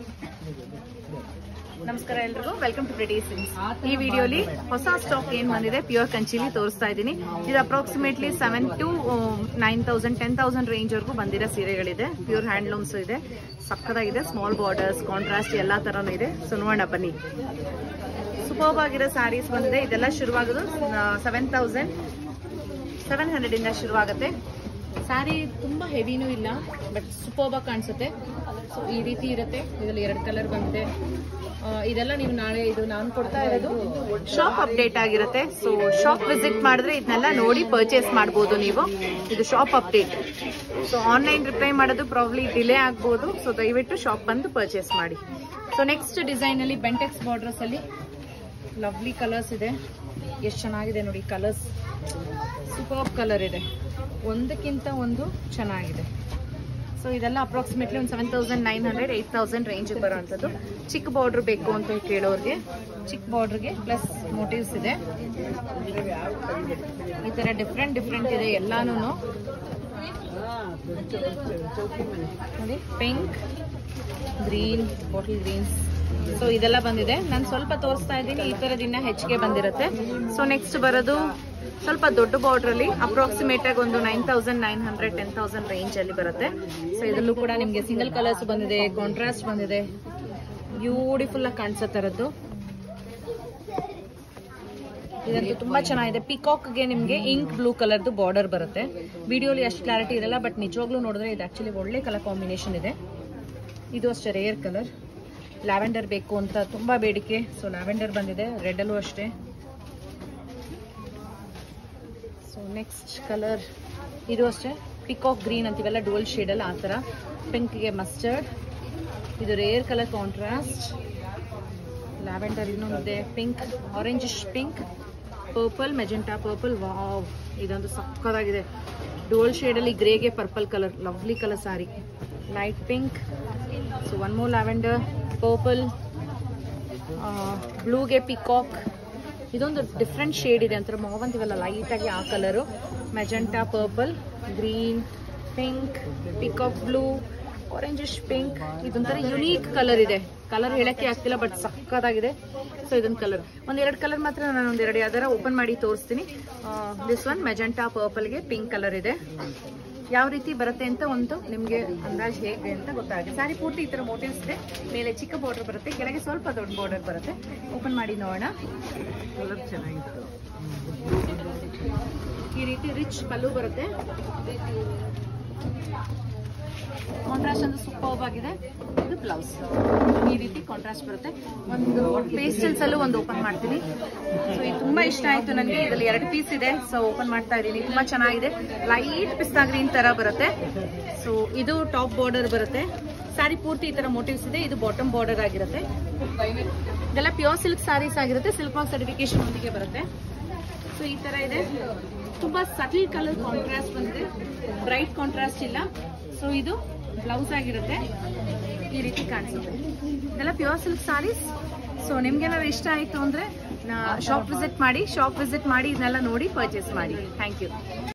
ನಮಸ್ಕಾರ ಎಲ್ರಿಗೂ welcome to pretty since ಈ ವಿಡಿಯೋಲಿ ಹೊಸ ಸ್ಟಾಕ್ ಏನ್ ಬಂದಿದೆ ಪ್ಯೂರ್ ಕಂಚಿಲಿ ತೋರಿಸ್ತಾ ಇದ್ದೀನಿ ಇದು approximately seven to nine thousand ten thousand range ವರೆಗೂ ಬಂದಿರೋ ಸೀರೆಗಳಿದೆ ಪ್ಯೂರ್ ಹ್ಯಾಂಡ್ಲೂಮ್ಸ್ ಇದೆ ಸಕ್ಕದಾಗಿದೆ ಸ್ಮಾಲ್ ಬಾರ್ಡರ್ಸ್ ಕಾಂಟ್ರಾಸ್ಟ್ ಎಲ್ಲಾ ತರನು ಇದೆ ಸೊ ನೋಡೋಣ ಬನ್ನಿ ಸೂಪರ್ಬ್ ಆಗಿರೋ ಸ್ಯಾರೀಸ್ ಬಂದಿದೆ ಇದೆಲ್ಲ ಶುರುವಾಗೋದು ಸೆವೆನ್ ತೌಸಂಡ್ ಸೆವೆನ್ ಹಂಡ್ರೆಡ್ ಇಂದ ಶುರುವಾಗುತ್ತೆ ಸ್ಯಾರಿ ತುಂಬಾ ಹೆವಿನೂ ಇಲ್ಲ ಬಟ್ ಸೂಪರ್ಬ್ ಆಗಿ ಕಾಣಿಸುತ್ತೆ ಸೊ ಈ ರೀತಿ ಇರುತ್ತೆ ಇದರಲ್ಲಿ ಎರಡು ಕಲರ್ ಬಂದಿದೆ ಆ, ಇದೆಲ್ಲ ನೀವು ನಾಳೆ ಇದು ನಾನು ಕೊಡ್ತಾ ಇರೋದು ಶಾಪ್ ಅಪ್ಡೇಟ್ ಆಗಿರುತ್ತೆ ಸೊ ಶಾಪ್ ವಿಸಿಟ್ ಮಾಡಿದ್ರೆ ಇದನ್ನೆಲ್ಲ ನೋಡಿ ಪರ್ಚೇಸ್ ಮಾಡ್ಬೋದು ನೀವು ಇದು shop update so online reply ಮಾಡೋದು ಪ್ರಾಬ್ಲಿ ಡಿಲೇ ಆಗ್ಬೋದು ಸೊ ದಯವಿಟ್ಟು ಶಾಪ್ ಬಂದು ಪರ್ಚೇಸ್ ಮಾಡಿ ಸೊ ನೆಕ್ಸ್ಟ್ ಡಿಸೈನ್ ಅಲ್ಲಿ ಬೆಂಟೆಕ್ಸ್ ಬಾರ್ಡರ್ಸ್ ಅಲ್ಲಿ ಲವ್ಲಿ ಕಲರ್ಸ್ ಇದೆ ಎಷ್ಟು ಚೆನ್ನಾಗಿದೆ ನೋಡಿ ಕಲರ್ಸ್ ಸೂಪರ್ ಕಲರ್ ಇದೆ ಒಂದಕ್ಕಿಂತ ಒಂದು ಚೆನ್ನಾಗಿದೆ ಸೊ ಇದೆಲ್ಲ ಅಪ್ರಾಕ್ಸಿಮೇಟ್ಲಿ ಒಂದು seven thousand nine hundred eight thousand range ಬರೋವಂಥದ್ದು ಚಿಕ್ಕ ಬಾರ್ಡರ್ ಬೇಕು ಅಂತ ಕೇಳೋರಿಗೆ ಚಿಕ್ಕ ಬಾರ್ಡರ್ಗೆ ಪ್ಲಸ್ ಮೋಟಿವ್ಸ್ ಇದೆ ಈ ಥರ ಡಿಫ್ರೆಂಟ್ ಡಿಫ್ರೆಂಟ್ ಇದೆ ಎಲ್ಲಾನು ನೋಡಿ pink green bottle greens so ಇದೆಲ್ಲ ಬಂದಿದೆ ನಾನು ಸ್ವಲ್ಪ ತೋರಿಸ್ತಾ ಇದ್ದೀನಿ ಈ ತರದಿನ್ನ ಹೆಚ್ಚಿಗೆ ಬಂದಿರುತ್ತೆ ಸೊ ನೆಕ್ಸ್ಟ್ ಬರೋದು ಸ್ವಲ್ಪ ದೊಡ್ಡ ಬಾರ್ಡರ್ ಅಲ್ಲಿ ಅಪ್ರಾಕ್ಸಿಮೇಟ್ ಆಗಿ ಒಂದು nine thousand nine hundred ten thousand range ಅಲ್ಲಿ ಬರುತ್ತೆ ಸೊ ಇದರಲ್ಲೂ ಕೂಡ ನಿಮಗೆ ಸಿಂಗಲ್ ಕಲರ್ಸ್ ಬಂದಿದೆ ಕಾಂಟ್ರಾಸ್ಟ್ ಬಂದಿದೆ ಬ್ಯೂಟಿಫುಲ್ ಆಗಿ ಕಾಣಿಸೋ ತರದ್ದು ಇದಂತೂ ತುಂಬಾ ಚೆನ್ನಾಗಿದೆ ಪಿಕಾಕ್ಗೆ ನಿಮಗೆ ಇಂಕ್ ಬ್ಲೂ ಕಲರ್ದು ಬಾರ್ಡರ್ ಬರುತ್ತೆ ವಿಡಿಯೋಲಿ ಅಷ್ಟು ಕ್ಲಾರಿಟಿ ಇರಲ್ಲ ಬಟ್ ನಿಜವಾಗ್ಲೂ ನೋಡಿದ್ರೆ ಇದು ಆಕ್ಚುಲಿ ಒಳ್ಳೆ ಕಲರ್ ಕಾಂಬಿನೇಷನ್ ಇದೆ ಇದು ಅಷ್ಟೇ ರೇರ್ ಕಲರ್ ಲ್ಯಾವೆಂಡರ್ ಬೇಕು ಅಂತ ತುಂಬಾ ಬೇಡಿಕೆ ಸೊ ಲ್ಯಾವೆಂಡರ್ ಬಂದಿದೆ ರೆಡ್ ಅಲ್ಲೂ ಅಷ್ಟೇ ಸೊ ನೆಕ್ಸ್ಟ್ ಕಲರ್ ಇದು ಅಷ್ಟೇ ಪಿಕಾಕ್ ಗ್ರೀನ್ ಅಂತೀವಲ್ಲ ಡುವಲ್ ಶೇಡಲ್ಲಿ ಆ ಥರ ಪಿಂಕ್ಗೆ ಮಸ್ಟರ್ಡ್ ಇದು ರೇರ್ ಕಲರ್ ಕಾಂಟ್ರಾಸ್ಟ್ ಲ್ಯಾವೆಂಡರ್ ಇನ್ನೊಂದಿದೆ pink orangish pink purple magenta purple wow ಇದೊಂದು ಸಕ್ಕದಾಗಿದೆ ಡೋಲ್ ಶೇಡಲ್ಲಿ ಗ್ರೇಗೆ purple colour lovely colour sari light pink so one more lavender purple ಬ್ಲೂಗೆ ಪಿಕಾಕ್ ಇದೊಂದು ಡಿಫ್ರೆಂಟ್ ಶೇಡ್ ಇದೆ ಅಂತಾರೆ ಮಾವ್ ಅಂತೀವಲ್ಲ ಲೈಟಾಗಿ ಆ colour magenta purple green pink peacock blue orangish pink ಇದೊಂಥರ ಯುನೀಕ್ ಕಲರ್ ಇದೆ ಕಲರ್ ಹೇಳಕ್ಕೆ ಆಗ್ತಿಲ್ಲ ಬಟ್ ಸಕ್ಕತ್ತಾಗಿದೆ ಸೊ ಇದೊಂದು ಕಲರ್ ಒಂದೆರಡು ಕಲರ್ ಮಾತ್ರ ನಾನು ಒಂದೆರಡು ಯಾವ್ದಾರ ಓಪನ್ ಮಾಡಿ ತೋರಿಸ್ತೀನಿ ದಿಸ್ ಒನ್ ಮೆಜೆಂಟಾ ಪರ್ಪಲ್ಗೆ ಪಿಂಕ್ ಕಲರ್ ಇದೆ ಯಾವ ರೀತಿ ಬರುತ್ತೆ ಅಂತ ಒಂದು ನಿಮಗೆ ಅಂದಾಜು ಹೇಗೆ ಅಂತ ಗೊತ್ತಾಗುತ್ತೆ ಸ್ಯಾರಿ ಪೂರ್ತಿ ಈ ಥರ ಮೋಟಿವ್ಸ್ ಇದೆ ಮೇಲೆ ಚಿಕ್ಕ ಬಾರ್ಡರ್ ಬರುತ್ತೆ ಕೆಳಗೆ ಸ್ವಲ್ಪ ದೊಡ್ಡ ಬಾರ್ಡರ್ ಬರುತ್ತೆ ಓಪನ್ ಮಾಡಿ ನೋಡೋಣ ಕಲರ್ ಚೆನ್ನಾಗಿತ್ತು ಈ ರೀತಿ ರಿಚ್ ಪಲ್ಲು ಬರುತ್ತೆ ಕಾಂಟ್ರಾಸ್ಟ್ ಅಂದ್ರೆ ಸೂಪರ್ಬ್ ಆಗಿದೆ ಇದು ಬ್ಲೌಸ್ ಈ ರೀತಿ ಕಾಂಟ್ರಾಸ್ಟ್ ಬರುತ್ತೆ ಒಂದು ಪೇಸ್ಟಲ್ಸ್ ಅಲ್ಲೂ ಒಂದು ಓಪನ್ ಮಾಡ್ತೀನಿ ಸೊ ಇದು ತುಂಬಾ ಇಷ್ಟ ಆಯ್ತು ನನಗೆ ಇದರಲ್ಲಿ ಎರಡು ಪೀಸ್ ಇದೆ ಸೊ ಓಪನ್ ಮಾಡ್ತಾ ಇದ್ದೀನಿ ತುಂಬಾ ಚೆನ್ನಾಗಿದೆ ಲೈಟ್ ಪಿಸ್ತಾ ಗ್ರೀನ್ ತರ ಬರುತ್ತೆ ಸೊ ಇದು ಟಾಪ್ ಬಾರ್ಡರ್ ಬರುತ್ತೆ ಸ್ಯಾರಿ ಪೂರ್ತಿ ಈ ತರ ಮೋಟಿವ್ಸ್ ಇದೆ ಇದು ಬಾಟಮ್ ಬಾರ್ಡರ್ ಆಗಿರುತ್ತೆ ಇದೆಲ್ಲ ಪ್ಯೂರ್ ಸಿಲ್ಕ್ ಸ್ಯಾರೀಸ್ ಆಗಿರುತ್ತೆ ಸಿಲ್ಕ್ ಮಾರ್ಕ್ ಸರ್ಟಿಫಿಕೇಶನ್ ಒಂದಿಗೆ ಬರುತ್ತೆ ಸೊ ಈ ತರ ಇದೆ ತುಂಬಾ ಸಟಲ್ ಕಲರ್ ಕಾಂಟ್ರಾಸ್ಟ್ ಬಂದಿದೆ ಬ್ರೈಟ್ ಕಾಂಟ್ರಾಸ್ಟ್ ಇಲ್ಲ ಸೊ ಇದು ಬ್ಲೌಸ್ ಆಗಿರುತ್ತೆ ಈ ರೀತಿ ಕಾಣಿಸುತ್ತೆ ಇದೆಲ್ಲ ಪ್ಯೂರ್ ಸಿಲ್ಕ್ ಸಾರೀಸ್ ಸೊ ನಿಮ್ಗೇನಾದ್ರು ಇಷ್ಟ ಆಯಿತು ಅಂದರೆ ಶಾಪ್ ವಿಸಿಟ್ ಮಾಡಿ ಶಾಪ್ ವಿಸಿಟ್ ಮಾಡಿ ಇದನ್ನೆಲ್ಲ ನೋಡಿ ಪರ್ಚೇಸ್ ಮಾಡಿ ಥ್ಯಾಂಕ್ ಯು